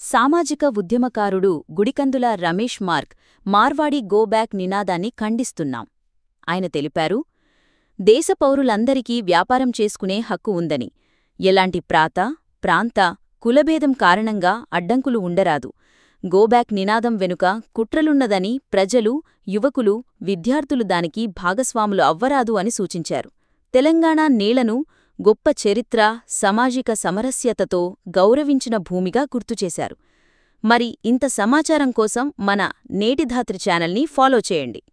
సామాజిక ఉద్యమకారుడు Gudikandula Ramesh mark Marwadi go back నినాదాన్ని ఖండిస్తున్నాం ఆయన తెలిపారు దేశ పౌరులందరికీ వ్యాపారం చేసుకునే హక్కు ఉందని ఎలాంటి ప్రాత ప్రాంత కులభేదం కారణంగా అడ్డంకులు ఉండరాదు గోబ్యాక్ నినాదం వెనుక కుట్రలున్నదని ప్రజలు యువకులు విద్యార్థులు దానికి భాగస్వాములు అవ్వరాదు అని సూచించారు తెలంగాణ నేలను గొప్ప చరిత్ర సామాజిక సమరస్యతతో గౌరవించిన భూమిగా గుర్తుచేశారు మరి ఇంత సమాచారం కోసం మన నేటిధాత్రి ఛానల్ని ఫాలో చేయండి